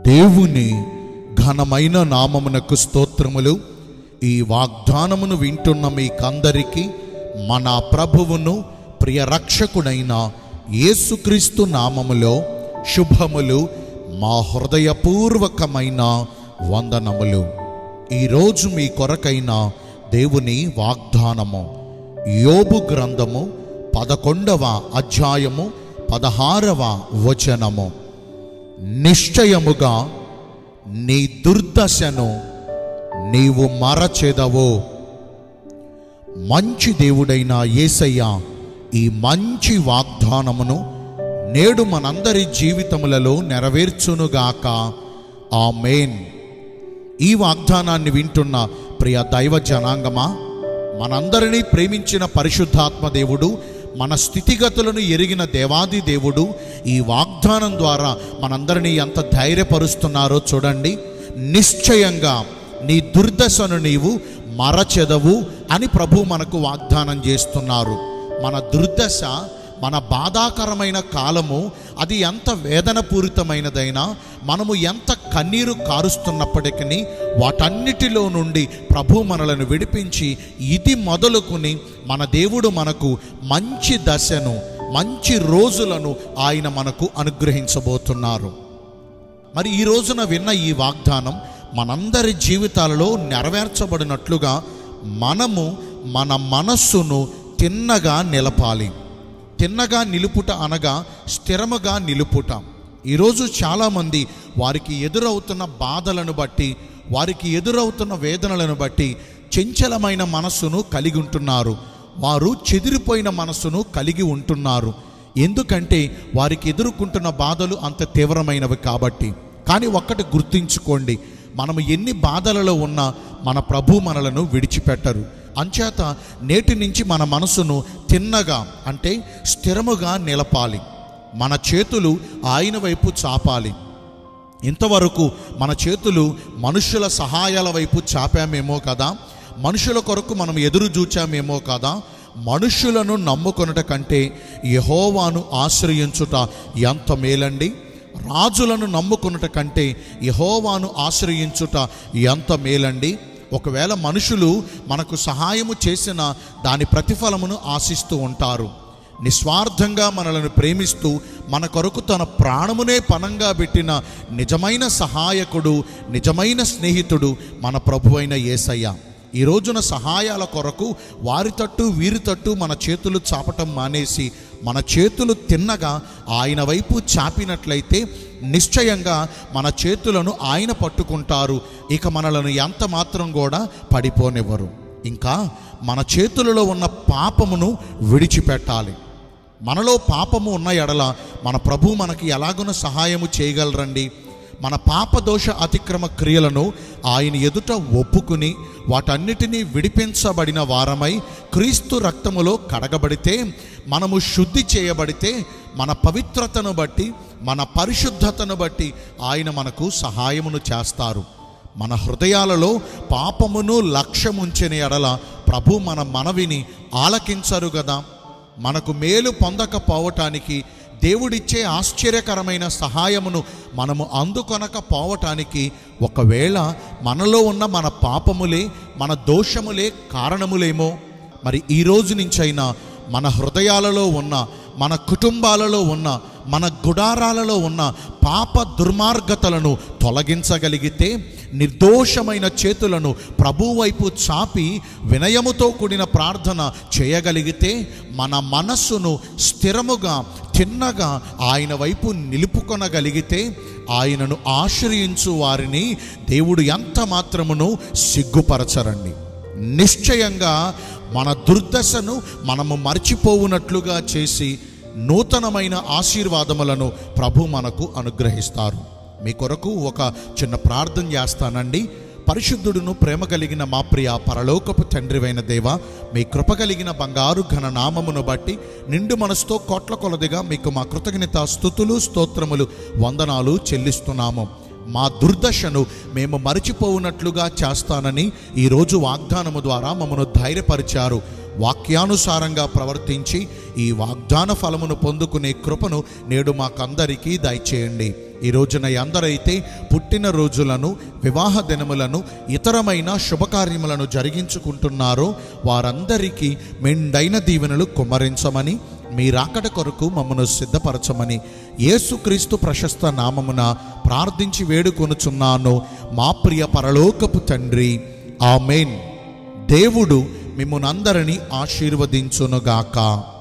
దేవుని ఘనమైన నామమునకు స్తోత్రములు ఈ వాగ్దానమును వింటున్న మీకందరికీ మన ప్రభువును ప్రియ రక్షకుడైన యేసుక్రీస్తు నామములో శుభములు మా హృదయపూర్వకమైన వందనములు ఈరోజు మీ కొరకైన దేవుని వాగ్దానము యోబు గ్రంథము పదకొండవ అధ్యాయము పదహారవ వచనము నిశ్చయముగా నీ దుర్దశను నీవు మరచెదవు మంచి దేవుడైన యేసయ్య ఈ మంచి వాగ్దానమును నేడు మనందరి జీవితములలో నెరవేర్చునుగాక ఆమేన్ ఈ వాగ్దానాన్ని వింటున్న ప్రియ దైవ జనాంగమా మనందరినీ ప్రేమించిన పరిశుద్ధాత్మ దేవుడు మన స్థితిగతులను ఎరిగిన దేవాది దేవుడు ఈ వాగ్దానం ద్వారా మనందరినీ ఎంత ధైర్యపరుస్తున్నారో చూడండి నిశ్చయంగా నీ దుర్దశను నీవు మరచెదవు అని ప్రభు మనకు వాగ్దానం చేస్తున్నారు మన దుర్దశ మన బాధాకరమైన కాలము అది ఎంత వేదనపూరితమైనదైనా మనము ఎంత కన్నీరు కారుస్తున్నప్పటికీ వాటన్నిటిలో నుండి ప్రభు మనలను విడిపించి ఇది మొదలుకుని మన దేవుడు మనకు మంచి దశను మంచి రోజులను ఆయన మనకు అనుగ్రహించబోతున్నారు మరి ఈ రోజున విన్న ఈ వాగ్దానం మనందరి జీవితాలలో నెరవేర్చబడినట్లుగా మనము మన మనస్సును తిన్నగా నిలపాలి తిన్నగా నిలుపుట అనగా స్థిరముగా నిలుపుట ఈరోజు చాలామంది వారికి ఎదురవుతున్న బాధలను బట్టి వారికి ఎదురవుతున్న వేదనలను బట్టి చంచలమైన మనస్సును కలిగి ఉంటున్నారు వారు చెదిరిపోయిన మనస్సును కలిగి ఉంటున్నారు ఎందుకంటే వారికి ఎదుర్కొంటున్న బాధలు అంత తీవ్రమైనవి కాబట్టి కానీ ఒక్కటి గుర్తుంచుకోండి మనము ఎన్ని బాధలలో ఉన్నా మన ప్రభు మనలను విడిచిపెట్టరు అంచేత నేటి నుంచి మన మనసును తిన్నగా అంటే స్థిరముగా నిలపాలి మన చేతులు ఆయన వైపు చాపాలి ఇంతవరకు మన చేతులు మనుషుల సహాయాల వైపు చాపామేమో కదా మనుషుల కొరకు మనం ఎదురు చూచామేమో కదా మనుషులను నమ్ముకొనుట కంటే యహోవాను ఆశ్రయించుట ఎంత మేలండి రాజులను నమ్ముకొనుట కంటే యహోవాను ఆశ్రయించుట ఎంత మేలండి ఒకవేళ మనుషులు మనకు సహాయము చేసిన దాని ప్రతిఫలమును ఆశిస్తూ ఉంటారు నిస్వార్థంగా మనలను ప్రేమిస్తూ మన కొరకు తన ప్రాణమునే పనంగా పెట్టిన నిజమైన సహాయకుడు నిజమైన స్నేహితుడు మన ప్రభు అయిన యేసయ్య ఈ రోజున సహాయాల కొరకు వారి తట్టు వీరి తట్టు మన చేతులు చాపటం మానేసి మన చేతులు తిన్నగా ఆయన వైపు చాపినట్లయితే నిశ్చయంగా మన చేతులను ఆయన పట్టుకుంటారు ఇక మనలను ఎంత మాత్రం కూడా పడిపోనివ్వరు ఇంకా మన చేతులలో ఉన్న పాపమును విడిచిపెట్టాలి మనలో పాపము ఉన్న ఎడల మన ప్రభు మనకి ఎలాగున సహాయము చేయగలరండి మన పాపదోష అతిక్రమ క్రియలను ఆయన ఎదుట ఒప్పుకుని వాటన్నిటినీ విడిపించబడిన వారమై క్రీస్తు రక్తములో కడగబడితే మనము శుద్ధి చేయబడితే మన పవిత్రతను బట్టి మన పరిశుద్ధతను బట్టి ఆయన మనకు సహాయమును చేస్తారు మన హృదయాలలో పాపమును లక్ష్యముంచిన ఎడల ప్రభు మన మనవిని ఆలకించరు కదా మనకు మేలు పొందకపోవటానికి దేవుడిచ్చే ఆశ్చర్యకరమైన సహాయమును మనము అందుకొనకపోవటానికి ఒకవేళ మనలో ఉన్న మన పాపములే మన దోషములే కారణములేమో మరి ఈ రోజు నుంచైనా మన హృదయాలలో ఉన్న మన కుటుంబాలలో ఉన్న మన గుడారాలలో ఉన్న పాప దుర్మార్గతలను తొలగించగలిగితే నిర్దోషమైన చేతులను ప్రభు వైపు చాపి వినయముతో కూడిన ప్రార్థన చేయగలిగితే మన మనస్సును స్థిరముగా చిన్నగా ఆయన వైపు నిలుపుకొనగలిగితే ఆయనను ఆశ్రయించు వారిని దేవుడు ఎంత మాత్రమును సిగ్గుపరచరండి నిశ్చయంగా మన దుర్దశను మనము మర్చిపోవునట్లుగా చేసి నూతనమైన ఆశీర్వాదములను ప్రభు మనకు అనుగ్రహిస్తారు మీ కొరకు ఒక చిన్న ప్రార్థన చేస్తానండి పరిశుద్ధుడును ప్రేమ కలిగిన మా ప్రియ పరలోకపు తండ్రివైన దేవ మీ కృప కలిగిన బంగారు ఘన నామమును బట్టి నిండు మనసుతో కోట్ల కొలదిగా మీకు మా కృతజ్ఞత స్థుతులు స్తోత్రములు వందనాలు చెల్లిస్తున్నాము మా దుర్దశను మేము మరచిపోవునట్లుగా చేస్తానని ఈరోజు వాగ్దానము ద్వారా మమ్మను ధైర్యపరిచారు వాక్యానుసారంగా ప్రవర్తించి ఈ వాగ్దాన ఫలమును పొందుకునే కృపను నేడు మాకందరికీ దయచేయండి ఈ రోజున ఎందరైతే పుట్టిన రోజులను వివాహ దినములను ఇతరమైన శుభకార్యములను జరిగించుకుంటున్నారో వారందరికీ మెండైన దీవెనలు కుమ్మరించమని మీ రాకడ కొరకు మమ్మను సిద్ధపరచమని యేసుక్రీస్తు ప్రశస్త నామమున ప్రార్థించి వేడుకొనుచున్నాను మా ప్రియ పరలోకపు తండ్రి ఆమెన్ దేవుడు మిమ్మునందరినీ ఆశీర్వదించునుగాక